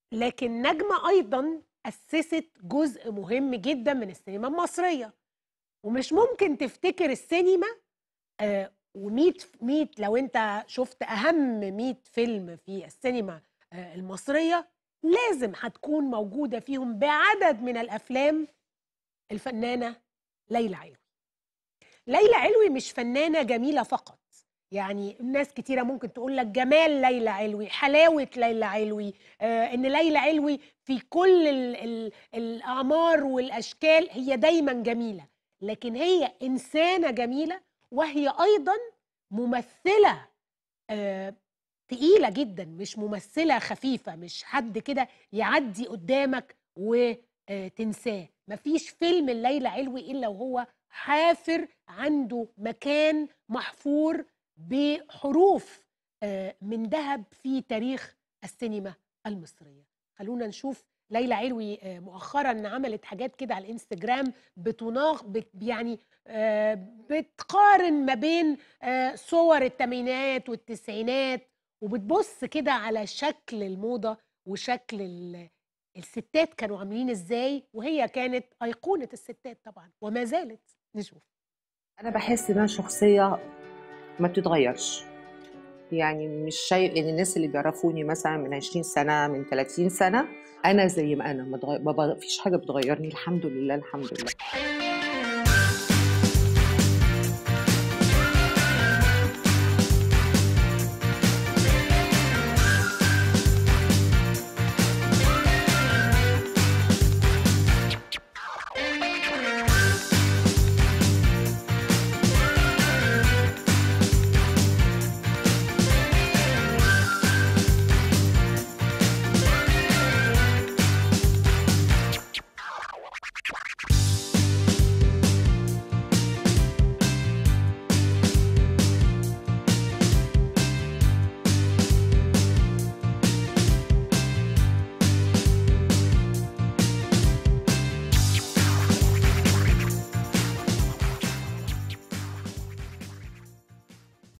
لكن نجمة أيضا أسست جزء مهم جدا من السينما المصرية ومش ممكن تفتكر السينما آه و100 100 لو انت شفت اهم 100 فيلم في السينما آه المصريه لازم هتكون موجوده فيهم بعدد من الافلام الفنانه ليلى علوي ليلى علوي مش فنانه جميله فقط يعني ناس كتيره ممكن تقول لك جمال ليلى علوي حلاوه ليلى علوي آه ان ليلى علوي في كل ال ال الاعمار والاشكال هي دايما جميله لكن هي انسانه جميله وهي ايضا ممثله آه تقيله جدا مش ممثله خفيفه مش حد كده يعدي قدامك وتنساه مفيش فيلم الليلة علوي الا وهو حافر عنده مكان محفور بحروف آه من ذهب في تاريخ السينما المصريه خلونا نشوف ليلى علوي آه مؤخرا عملت حاجات كده على الانستجرام بتناغ بت يعني آه بتقارن ما بين صور الثمانينات والتسعينات وبتبص كده على شكل الموضه وشكل الستات كانوا عاملين ازاي وهي كانت ايقونه الستات طبعا وما زالت نشوف انا بحس انها شخصيه ما بتتغيرش يعني مش شيء ان الناس اللي بيعرفوني مثلا من 20 سنه من 30 سنه انا زي ما انا ما فيش حاجه بتغيرني الحمد لله الحمد لله